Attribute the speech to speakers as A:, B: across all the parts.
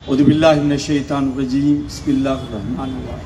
A: أعوذ بالله من الشيطان الرجيم بسم الله الرحمن الرحيم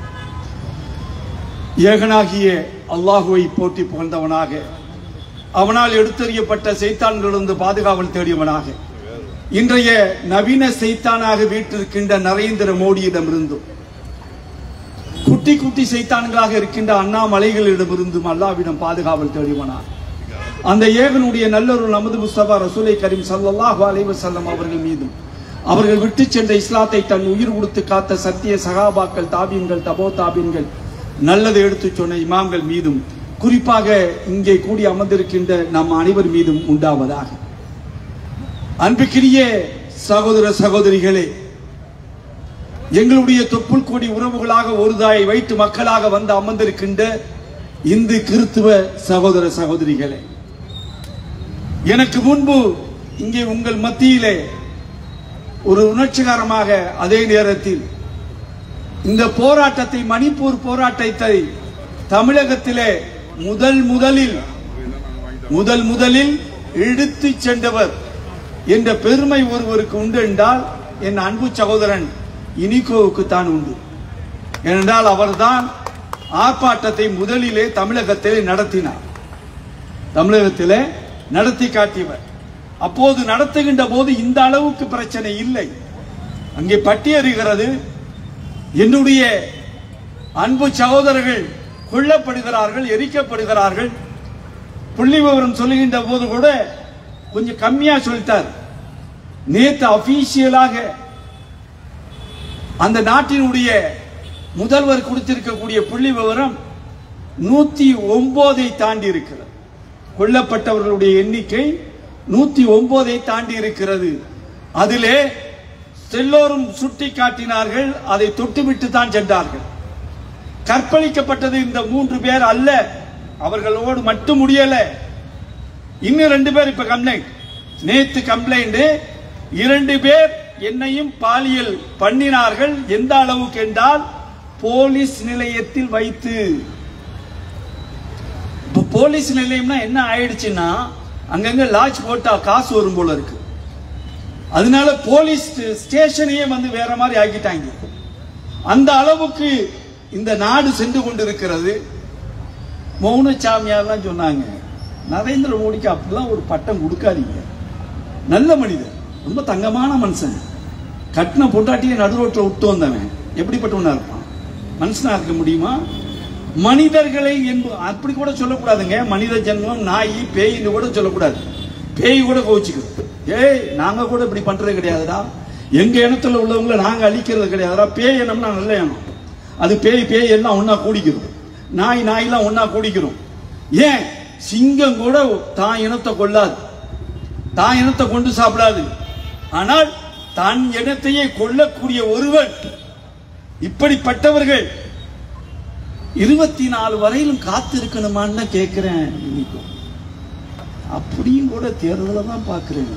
A: ஏகனாகிய அல்லாஹுவை போற்றி புகழ்ந்தவனாக அவனால் எடுத்தறியப்பட்ட செய்தான்களிலிருந்து பாதுகாவல் தேடியவனாக இன்றைய நவீன செய்தானாக வீட்டிருக்கின்ற நரேந்திர மோடியிடமிருந்தும் குட்டி குட்டி செய்தான்களாக இருக்கின்ற அண்ணாமலைகளிடமிருந்தும் அல்லாவிடம் பாதுகாவல் தேடியவனாக அந்த ஏகனுடைய நல்லொரு நமது முஸ்தபா ரசூலை கரீம் ஸல்லல்லாஹு அலைஹி வஸல்லம் அவர்கள் மீதும் அவர்கள் விட்டு சென்ற இஸ்லாத்தை தன் உயிர் கொடுத்து காத்த சத்திய சகாபாக்கள் தாபீன்கள் தபோ தாபீன்கள் நல்லதை எடுத்துச் சொன்ன இமாம்கள் மீதும் குறிப்பாக இங்கே கூடி அமர்ந்திருக்கின்ற நம் அனைவர் மீதும் உண்டாவதாக அன்புக்கிரிய சகோதர சகோதரிகளே எங்களுடைய தொப்புள் கொடி உறவுகளாக ஒரு தாயை வைத்து மக்களாக வந்து அமர்ந்திருக்கின்ற இந்து கிறித்துவ சகோதர சகோதரிகளே எனக்கு முன்பு இங்கே உங்கள் மத்தியிலே ஒரு உணர்ச்சிகரமாக அதே நேரத்தில் இந்த போராட்டத்தை மணிப்பூர் போராட்டத்தை தமிழகத்திலே முதல் முதலில் முதல் முதலில் இழுத்து சென்றவர் என்ற பெருமை ஒருவருக்கு உண்டு என்றால் என் அன்பு சகோதரன் இனிகோவுக்கு தான் உண்டு ஏனென்றால் அவர்தான் ஆர்ப்பாட்டத்தை முதலிலே தமிழகத்திலே நடத்தினார் தமிழகத்திலே நடத்தி காட்டியவர் அப்போது நடத்துகின்ற போது இந்த அளவுக்கு பிரச்சனை இல்லை அங்கே பட்டியறிகிறது என்னுடைய அன்பு சகோதரர்கள் கொல்லப்படுகிறார்கள் எரிக்கப்படுகிறார்கள் புள்ளி விவரம் சொல்லுகின்ற போது கூட கொஞ்சம் கம்மியா சொல்லிட்டார் நேத்து அபிஷியலாக அந்த நாட்டினுடைய முதல்வர் கொடுத்திருக்கக்கூடிய புள்ளி விவரம் நூத்தி ஒன்பதை தாண்டி இருக்கிறது கொல்லப்பட்டவர்களுடைய எண்ணிக்கை நூத்தி ஒன்பதை தாண்டி இருக்கிறது அதிலே எல்லோரும் சுட்டி காட்டினார்கள் அதை தொட்டுவிட்டு தான் சென்றார்கள் கற்பழிக்கப்பட்டது இந்த மூன்று பேர் அல்ல அவர்களோடு மட்டும் முடியல இன்னும் ரெண்டு பேர் இப்ப கம்ப்ளைண்ட் நேத்து கம்ப்ளைண்ட் இரண்டு பேர் என்னையும் பாலியல் பண்ணினார்கள் எந்த அளவுக்கு என்றால் போலீஸ் நிலையத்தில் வைத்து இப்ப போலீஸ் நிலையம்னா என்ன ஆயிடுச்சுன்னா அங்கங்க லாட்ஜ் போட்டா காசு வரும் போல இருக்கு அதனால போலீஸ் ஸ்டேஷனையே வந்து வேற மாதிரி ஆக்கிட்டாங்க அந்த அளவுக்கு இந்த நாடு சென்று கொண்டிருக்கிறது மௌனச்சாமியார்லாம் சொன்னாங்க நரேந்திர மோடிக்கு அப்படிலாம் ஒரு பட்டம் கொடுக்காதீங்க நல்ல மனிதர் ரொம்ப தங்கமான மனுஷன் கட்டின பொண்டாட்டியை நடு ரோட்டில் விட்டு வந்தவன் எப்படிப்பட்டவனா இருப்பான் மனுஷனா இருக்க முடியுமா மனிதர்களை என்பது அப்படி கூட சொல்லக்கூடாதுங்க மனித ஜென்மம் நாய் பேயின்னு கூட சொல்லக்கூடாது பேய் கூட கோச்சிக்குது ஏய் நாங்க கூட இப்படி பண்றது கிடையாதுடா எங்க இனத்துல உள்ளவங்களை நாங்க அழிக்கிறது கிடையாதுடா பேய் இனம்னா நல்ல இனம் அது பேய் பேய் எல்லாம் ஒன்னா கூடிக்கிறோம் நாய் நாயெல்லாம் ஒன்னா கூடிக்கிறோம் ஏன் சிங்கம் கூட தான் இனத்தை கொள்ளாது தான் இனத்தை கொண்டு சாப்பிடாது ஆனால் தன் இனத்தையே கொல்லக்கூடிய ஒருவன் இப்படிப்பட்டவர்கள் இருபத்தி நாலு வரையிலும் காத்து இருக்கணுமான்னு தான் கேட்கிறேன் இன்னைக்கு அப்படியும் கூட தேர்தலை தான் பார்க்கிறேன்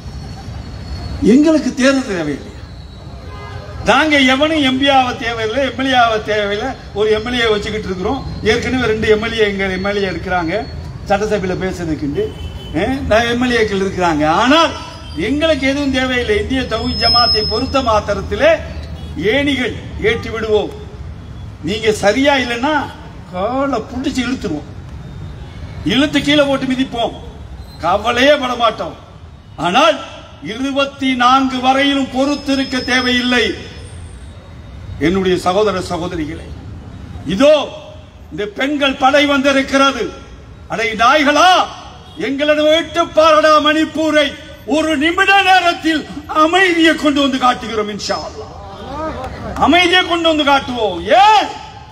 A: எங்களுக்கு தேர்தல் தேவையில்லை நாங்க எவனும் எம்பியாவை தேவையில்லை எம்எல்ஏவை தேவையில்லை ஒரு எம்எல்ஏ வச்சுக்கிட்டு இருக்கிறோம் ஏற்கனவே ரெண்டு எம்எல்ஏ எங்க எம்எல்ஏ இருக்கிறாங்க சட்டசபையில் பேசுறதுக்கு எம்எல்ஏக்கள் இருக்கிறாங்க ஆனால் எங்களுக்கு எதுவும் தேவையில்லை இந்திய தௌஹி ஜமாத்தை பொறுத்த மாத்திரத்திலே ஏணிகள் ஏற்றி விடுவோம் நீங்க சரியா இல்லைன்னா காலை புடிச்சு இழுத்துருவோம் இழுத்து கீழே போட்டு மிதிப்போம் கவலையே பட மாட்டோம் ஆனால் இருபத்தி நான்கு வரையிலும் பொறுத்திருக்க தேவையில்லை என்னுடைய சகோதர சகோதரிகளே இதோ இந்த பெண்கள் படை வந்திருக்கிறது அடை நாய்களா எங்களிடம் விட்டு பாரடா மணிப்பூரை ஒரு நிமிட நேரத்தில் அமைதியை கொண்டு வந்து காட்டுகிறோம் இன்ஷா அல்லாஹ் அமைதியை கொண்டு வந்து காட்டுவோம் ஏன்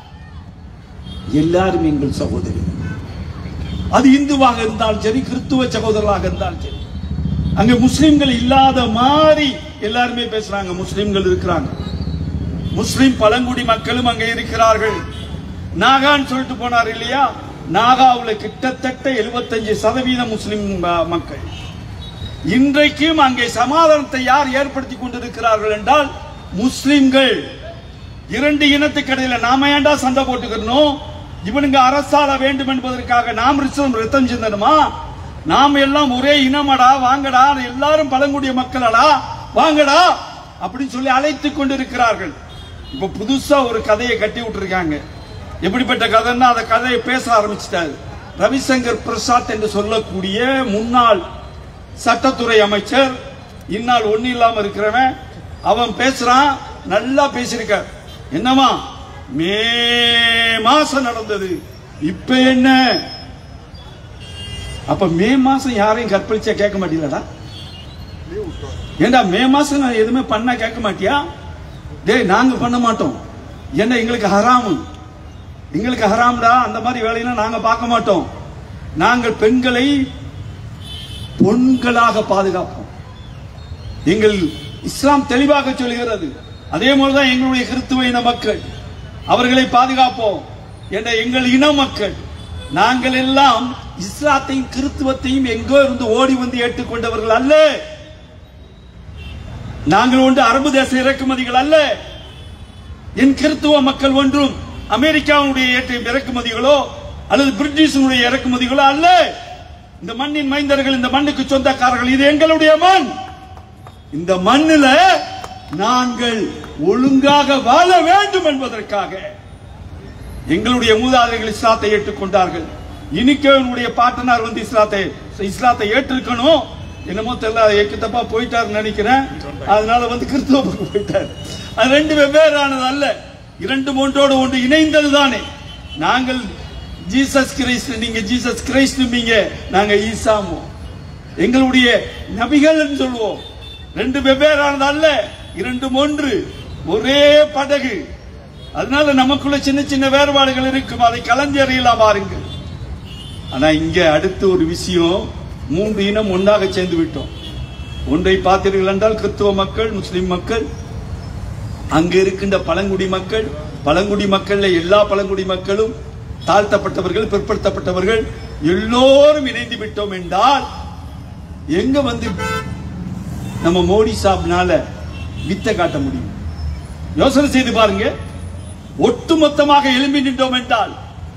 A: எல்லாரும் எங்கள் சகோதரி அது இந்துவாக இருந்தாலும் சரி கிறிஸ்துவ சகோதரர்களாக இருந்தாலும் சரி அங்க முஸ்லிம்கள் இல்லாத மாதிரி எல்லாருமே பேசுறாங்க முஸ்லிம்கள் இருக்கிறாங்க முஸ்லிம் பழங்குடி மக்களும் அங்க இருக்கிறார்கள் நாகான்னு சொல்லிட்டு போனார் இல்லையா நாகாவுல கிட்டத்தட்ட 75% சதவீதம் முஸ்லிம் ம- மக்கள் இன்றைக்கும் அங்கே சமாதானத்தை யார் ஏற்படுத்தி கொண்டிருக்கிறார்கள் என்றால் முஸ்லிம்கள் இரண்டு இனத்துக்கு இடையில நாம ஏன்டா சண்டை போட்டுக்கணும் இவனுங்க அரசாள வேண்டும் என்பதற்காக நாம் ரிசம் ரத்தம் சிந்தனுமா நாம் எல்லாம் ஒரே இனமடா வாங்கடா எல்லாரும் பழங்குடிய மக்களடா வாங்கடா அப்படின்னு சொல்லி அழைத்து கொண்டிருக்கிறார்கள் இப்ப புதுசா ஒரு கதையை கட்டி விட்டுருக்காங்க எப்படிப்பட்ட கதைன்னா அந்த கதையை பேச ஆரம்பிச்சிட்டாரு ரவிசங்கர் பிரசாத் என்று சொல்லக்கூடிய முன்னாள் சட்டத்துறை அமைச்சர் இந்நாள் ஒண்ணு இல்லாம இருக்கிறவன் அவன் பேசுறான் நல்லா பேசியிருக்கார் என்னமா மே மாசம் நடந்தது இப்ப என்ன அப்ப மே மாசம் யாரையும் கற்பழிச்சா கேட்க மாட்டீங்களா ஏண்டா மே மாசம் நான் எதுவுமே பண்ண கேட்க மாட்டியா டேய் நாங்க பண்ண மாட்டோம் என்ன எங்களுக்கு ஹராமு எங்களுக்கு ஹராம்டா அந்த மாதிரி வேலையெல்லாம் நாங்க பார்க்க மாட்டோம் நாங்கள் பெண்களை பொன்களாக பாதுகாப்போம் எங்கள் இஸ்லாம் தெளிவாக சொல்கிறது அதே போலதான் எங்களுடைய கிறித்துவ இன மக்கள் அவர்களை பாதுகாப்போம் என்ற எங்கள் இன மக்கள் நாங்கள் எல்லாம் இஸ்லாத்தையும் கிறித்துவத்தையும் எங்கோ இருந்து ஓடி வந்து ஏற்றுக்கொண்டவர்கள் அல்ல நாங்கள் ஒன்று அரபு தேச இறக்குமதிகள் அல்ல என் கிறித்துவ மக்கள் ஒன்றும் அமெரிக்காவுடைய ஏற்ற இறக்குமதிகளோ அல்லது பிரிட்டிஷனுடைய இறக்குமதிகளோ அல்ல இந்த மண்ணின் மைந்தர்கள் இந்த மண்ணுக்கு சொந்தக்காரர்கள் இது எங்களுடைய மண் இந்த மண்ணில நாங்கள் ஒழுங்காக வாழ வேண்டும் என்பதற்காக எங்களுடைய மூதாதைகள் இஸ்லாத்தை ஏற்றுக்கொண்டார்கள் இனிக்கவனுடைய பாட்டனார் வந்து இஸ்லாத்தை இஸ்லாத்தை ஏற்றிருக்கணும் என்னமோ தெரியல எக்கு தப்பா போயிட்டாருன்னு நினைக்கிறேன் அதனால வந்து கிறிஸ்துவ பக்கம் போயிட்டார் அது ரெண்டு வெவ்வேறானது அல்ல இரண்டு ஒன்றோடு ஒன்று இணைந்தது தானே நாங்கள் ஜீசஸ் கிரைஸ்ட் நீங்க ஜீசஸ் கிரைஸ்ட் நாங்க ஈசாமோ எங்களுடைய நபிகள் என்று சொல்லுவோம் ரெண்டு வெவ்வேறானது அல்ல இரண்டும் ஒன்று ஒரே படகு அதனால நமக்குள்ள சின்ன சின்ன வேறுபாடுகள் இருக்கும் அதை கலந்தறியலாம் பாருங்கள் ஆனா இங்க அடுத்து ஒரு விஷயம் மூன்று இனம் ஒன்றாக சேர்ந்து விட்டோம் ஒன்றை பார்த்தீர்கள் என்றால் கிறிஸ்துவ மக்கள் முஸ்லிம் மக்கள் அங்கு இருக்கின்ற பழங்குடி மக்கள் பழங்குடி மக்கள்ல எல்லா பழங்குடி மக்களும் தாழ்த்தப்பட்டவர்கள் பிற்படுத்தப்பட்டவர்கள் எல்லோரும் இணைந்து விட்டோம் என்றால் எங்க வந்து நம்ம மோடி சாப்னால வித்தை காட்ட முடியும் யோசனை செய்து பாருங்க ஒட்டுமொத்தமாக எழும்பி நின்றோம் என்றால்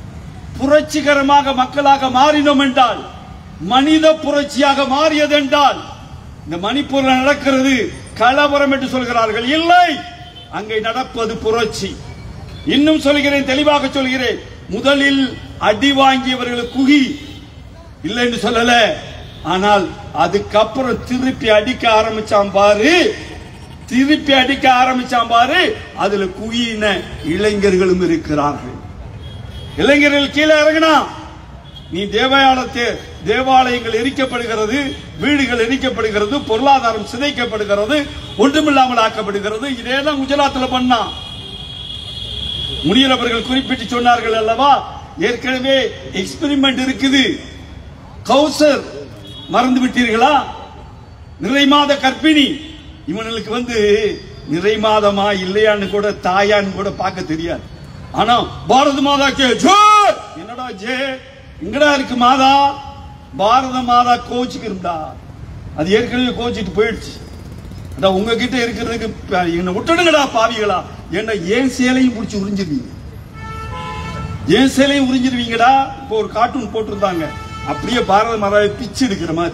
A: புரட்சிகரமாக மக்களாக மாறினோம் என்றால் மனித புரட்சியாக மாறியது என்றால் இந்த மணிப்பூர்ல நடக்கிறது கலவரம் என்று சொல்கிறார்கள் இல்லை அங்கே நடப்பது புரட்சி இன்னும் சொல்கிறேன் தெளிவாக சொல்கிறேன் முதலில் அடி வாங்கியவர்கள் குகி இல்லை என்று சொல்லல ஆனால் அதுக்கப்புறம் திருப்பி அடிக்க ஆரம்பிச்சான் பாரு திருப்பி அடிக்க ஆரம்பிச்சான் பாரு அதுல குயின இளைஞர்களும் இருக்கிறார்கள் இளைஞர்கள் கீழே இறங்கினா நீ தேவாலயத்தை தேவாலயங்கள் எரிக்கப்படுகிறது வீடுகள் எரிக்கப்படுகிறது பொருளாதாரம் சிதைக்கப்படுகிறது ஒன்றுமில்லாமல் ஆக்கப்படுகிறது இதேதான் குஜராத்தில் பண்ணான் முனியரவர்கள் குறிப்பிட்டு சொன்னார்கள் அல்லவா ஏற்கனவே எக்ஸ்பெரிமெண்ட் இருக்குது கௌசர் மறந்து விட்டீர்களா நிறை மாத கர்ப்பிணி இவனுக்கு வந்து நிறை மாதமா இல்லையான்னு கூட தாயான்னு கூட பார்க்க தெரியாது ஆனா பாரத மாதா கே ஜோ என்னடா ஜே எங்கடா இருக்கு மாதா பாரத மாதா கோச்சுக்கிறா அது ஏற்கனவே கோச்சிட்டு போயிடுச்சு அதான் உங்ககிட்ட இருக்கிறதுக்கு ப- என்னை விட்டுடுங்கடா பாவிகளா என்ன ஏன் சேலையும் பிடிச்சி உறிஞ்சிருவீங்க ஏன் சேலையும் உறிஞ்சிருவீங்கடா இப்போ ஒரு கார்ட்டூன் போட்டிருந்தாங்க அப்படியே பாரத மாதாவை பிச்சு எடுக்கிற மாதிரி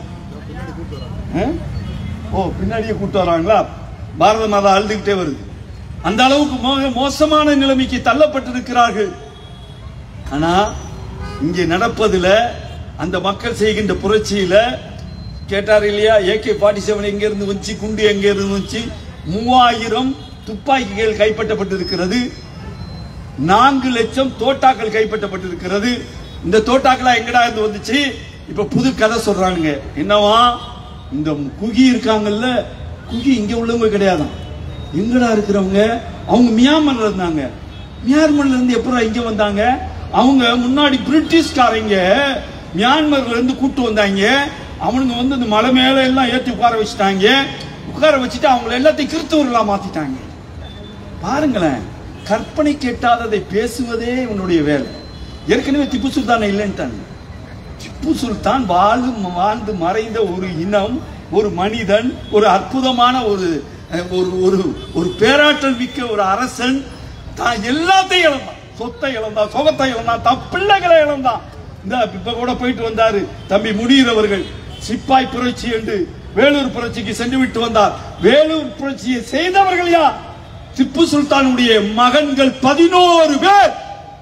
A: ஆ? ஓ பின்னாடியே கூட்டு வராங்களா பாரத மாதா அழுதுகிட்டே வருது அந்த அளவுக்கு மோ- மோசமான நிலைமைக்கு தள்ளப்பட்டிருக்கிறார்கள் ஆனா இங்கே நடப்பதுல அந்த மக்கள் செய்கின்ற புரட்சியில கேட்டார் இல்லையா ஏகே ஃபார்ட்டி செவன் எங்க இருந்து வந்துச்சு குண்டு எங்க இருந்து வந்துச்சு மூவாயிரம் துப்பாக்கிகள் கைப்பற்றப்பட்டிருக்கிறது நான்கு லட்சம் தோட்டாக்கள் கைப்பற்றப்பட்டிருக்கிறது இந்த தோட்டாக்களா எங்கடா இருந்து வந்துச்சு இப்ப புது கதை சொல்றாங்க என்னவா இந்த குகி இருக்காங்கல்ல குகி இங்க உள்ளவங்க கிடையாதாம் எங்கடா இருக்கிறவங்க அவங்க மியான்மர்ல இருந்தாங்க மியான்மர்ல இருந்து எப்படா இங்க வந்தாங்க அவங்க முன்னாடி பிரிட்டிஷ்காரங்க மியான்மர்ல இருந்து கூட்டு வந்தாங்க அவனுங்க வந்து இந்த மலை மேல எல்லாம் ஏற்றி உட்கார வச்சுட்டாங்க உட்கார வச்சுட்டு அவங்கள எல்லாத்தையும் கிறிஸ்தவர்களா மாத்திட்டாங்க பாருங்களேன் கற்பனை கேட்டாததை பேசுவதே உன்னுடைய வேலை ஏற்கனவே திப்பு சுல்தானை இல்லைன்ட்டாங்க திப்பு சுல்தான் வாழ்ந்து வாழ்ந்து மறைந்த ஒரு இனம் ஒரு மனிதன் ஒரு அற்புதமான ஒரு அஹ், ஒரு ஒரு ஒரு பேராற்றல் மிக்க ஒரு அரசன் தான் எல்லாத்தையும் இழந்தான் சொத்தை இழந்தான் சுகத்தை இழந்தான் தன் பிள்ளைகளை இழந்தான் இந்த இப்ப கூட போயிட்டு வந்தாரு தம்பி முனீர் அவர்கள் சிப்பாய் புரட்சி என்று வேலூர் புரட்சிக்கு சென்று விட்டு வந்தார் வேலூர் புரட்சியை செய்தவர்கள் யார் திப்பு சுல்தானுடைய மகன்கள் பதினோரு பேர்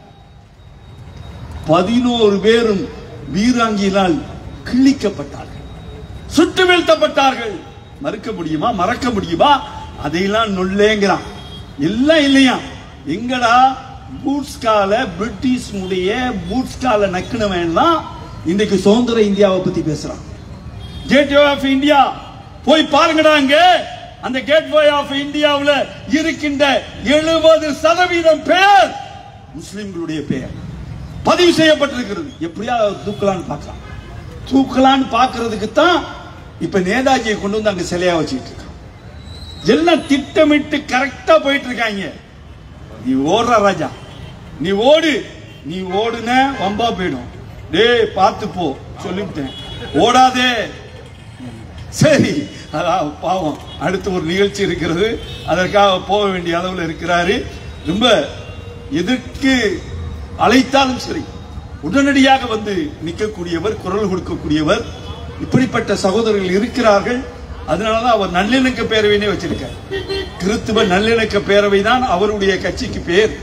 A: பதினோரு பேரும் வீராங்கியினால் கிழிக்கப்பட்டார்கள் சுட்டு வீழ்த்தப்பட்டார்கள் மறுக்க முடியுமா மறக்க முடியுமா அதையெல்லாம் நொல்லேங்கிறான் எல்லாம் இல்லையா எங்கடா பூட்ஸ்கால பிரிட்டிஷ் உடைய பூட்ஸ்கால நக்கினவன் எல்லாம் இன்னைக்கு சுதந்திர இந்தியாவை பத்தி பேசுறான் கேட்வே ஆஃப் இந்தியா போய் பாருங்கடா அங்க அந்த கேட்வே ஆஃப் இந்தியாவுல இருக்கின்ற எழுபது சதவீதம் பேர் முஸ்லிம்களுடைய பெயர் பதிவு செய்யப்பட்டிருக்கிறது எப்படியா தூக்கலான்னு பார்க்கலாம் தூக்கலான்னு பார்க்கிறதுக்கு தான் இப்ப நேதாஜியை கொண்டு வந்து அங்க சிலையா வச்சுட்டு இருக்கான் எல்லாம் திட்டமிட்டு கரெக்டா போயிட்டு இருக்காங்க நீ ஓடுற ராஜா நீ ஓடு நீ ஓடுன வம்பா போயிடும் டேய் பார்த்து போ சொல்லிவிட்டேன் ஓடாதே சரி அதான் பாவம் அடுத்து ஒரு நிகழ்ச்சி இருக்கிறது அதற்காக போக வேண்டிய அளவில் இருக்கிறாரு ரொம்ப எதற்கு அழைத்தாலும் சரி உடனடியாக வந்து நிற்கக்கூடியவர் குரல் கொடுக்கக்கூடியவர் இப்படிப்பட்ட சகோதரர்கள் இருக்கிறார்கள் அதனாலதான் அவர் நல்லிணக்க பேரவைனே வச்சிருக்கார் கிறித்துவ நல்லிணக்க பேரவை தான் அவருடைய கட்சிக்கு பேர்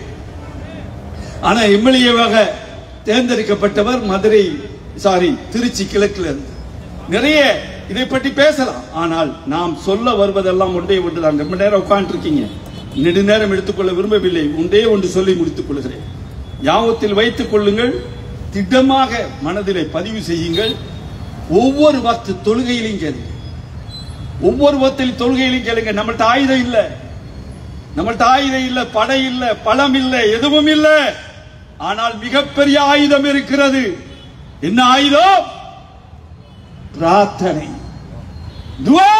A: ஆனா எம்எல்ஏவாக தேர்ந்தெடுக்கப்பட்டவர் மதுரை சாரி திருச்சி கிழக்குல இருந்து நிறைய இதை பற்றி பேசலாம் ஆனால் நாம் சொல்ல வருவதெல்லாம் ஒன்றே ஒன்றுதான் ரொம்ப நேரம் உட்கார்ந்து இருக்கீங்க நெடுநேரம் எடுத்துக்கொள்ள விரும்பவில்லை ஒன்றே ஒன்று சொல்லி முடித்துக் கொள்கிறேன் யாவத்தில் வைத்துக் கொள்ளுங்கள் திட்டமாக மனதிலே பதிவு செய்யுங்கள் ஒவ்வொரு வக்து தொழுகையிலையும் கேளுங்க ஒவ்வொரு வக்தில் தொழுகையிலையும் கேளுங்க நம்மள்ட்ட ஆயுதம் இல்ல நம்மள்ட்ட ஆயுதம் இல்ல படை இல்ல பலம் இல்ல எதுவும் இல்ல ஆனால் மிகப்பெரிய ஆயுதம் இருக்கிறது என்ன ஆயுதம் பிரார்த்தனை துவா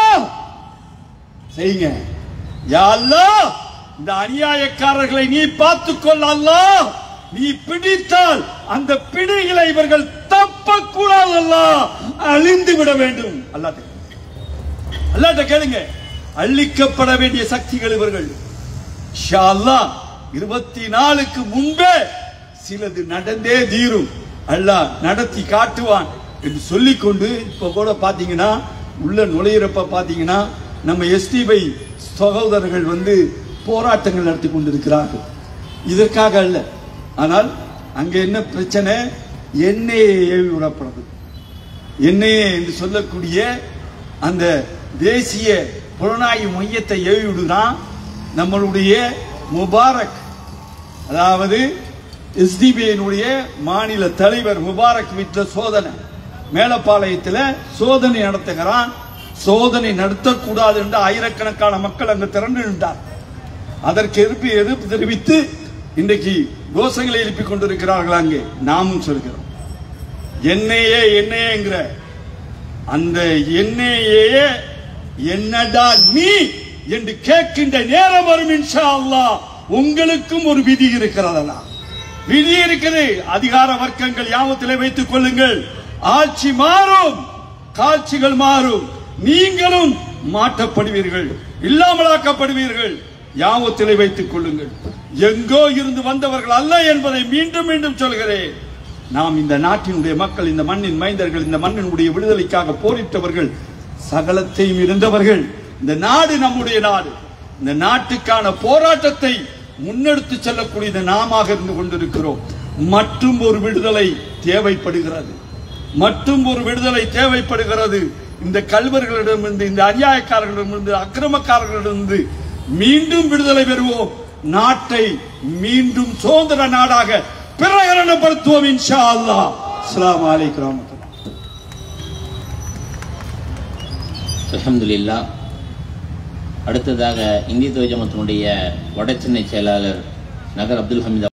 A: செய்யுங்க யா அல்லாஹ் இந்த அநியாயக்காரர்களை நீ பார்த்துக்கொள் அல்லாஹ் நீ பிடித்தால் அந்த பிடிகளை இவர்கள் தப்பக்கூடாது அல்லாஹ் அழிந்து விட வேண்டும் அல்லாஹ் அல்லாட்ட கேளுங்க அழிக்கப்பட வேண்டிய சக்திகள் இவர்கள் இன்ஷா அல்லாஹ் இருபத்தி நாலுக்கு முன்பே சிலது நடந்தே தீரும் அல்லாஹ் நடத்தி காட்டுவான் என்று சொல்லிக்கொண்டு இப்ப கூட பாத்தீங்கன்னா உள்ள நுழையிறப்ப பாத்தீங்கன்னா நம்ம எஸ்டிபை சகோதரர்கள் வந்து போராட்டங்கள் நடத்தி கொண்டிருக்கிறார்கள் இதற்காக அல்ல ஆனால் அங்க என்ன பிரச்சனை எண்ணெயை ஏவி விடப்படுது என்ஐஏ என்று சொல்லக்கூடிய அந்த தேசிய புலனாய்வு மையத்தை ஏவி விடுகிறான் நம்மளுடைய முபாரக் அதாவது எஸ்டிபிஐனுடைய மாநில தலைவர் முபாரக் வீட்டில் சோதனை மேலப்பாளையத்தில் சோதனை நடத்துகிறான் சோதனை நடத்தக்கூடாது என்று ஆயிரக்கணக்கான மக்கள் அங்கு திரண்டு நின்றார் அதற்கு எதிர்ப்பு எதிர்ப்பு தெரிவித்து இன்றைக்கு கோஷங்களை எழுப்பிக் கொண்டிருக்கிறார்கள் அங்கே நாமும் சொல்கிறோம் என்னையே என்னையேங்கிற அந்த என்னையே என்னடா நீ என்று கேட்கின்ற நேரம் வரும் இன்ஷா அல்லாஹ் உங்களுக்கும் ஒரு விதி இருக்கிறதா விதி இருக்குது அதிகார வர்க்கங்கள் யாவத்திலே வைத்துக் கொள்ளுங்கள் ஆட்சி மாறும் காட்சிகள் மாறும் நீங்களும் மாற்றப்படுவீர்கள் இல்லாமலாக்கப்படுவீர்கள் யாவத்திலே வைத்துக் கொள்ளுங்கள் எங்கோ இருந்து வந்தவர்கள் அல்ல என்பதை மீண்டும் மீண்டும் சொல்கிறேன் நாம் இந்த நாட்டினுடைய மக்கள் இந்த மண்ணின் மைந்தர்கள் இந்த மண்ணினுடைய விடுதலைக்காக போரிட்டவர்கள் சகலத்தையும் இருந்தவர்கள் இந்த நாடு நம்முடைய நாடு இந்த நாட்டுக்கான போராட்டத்தை முன்னெடுத்து செல்லக்கூடியது நாம இருந்து கொண்டிருக்கிறோம் மற்றும் ஒரு விடுதலை தேவைப்படுகிறது மற்றும் ஒரு விடுதலை தேவைப்படுகிறது இந்த கல்வர்களிடமிருந்து இந்த அநியாயக்காரர்களிடமிருந்து அக்கிரமக்காரர்களிடமிருந்து மீண்டும் விடுதலை பெறுவோம் நாட்டை மீண்டும் சுதந்திர நாடாக பிரகடனப்படுத்துவோம் இன்ஷா அல்லாஹ் அஸ்ஸலாமு அலைக்கும் வரஹ்மத்துல்லாஹ்
B: அல்ஹம்துலில்லா அடுத்ததாக இந்திய துவஜமத்தினுடைய வடசென்னை செயலாளர் நகர் அப்துல் ஹமீத்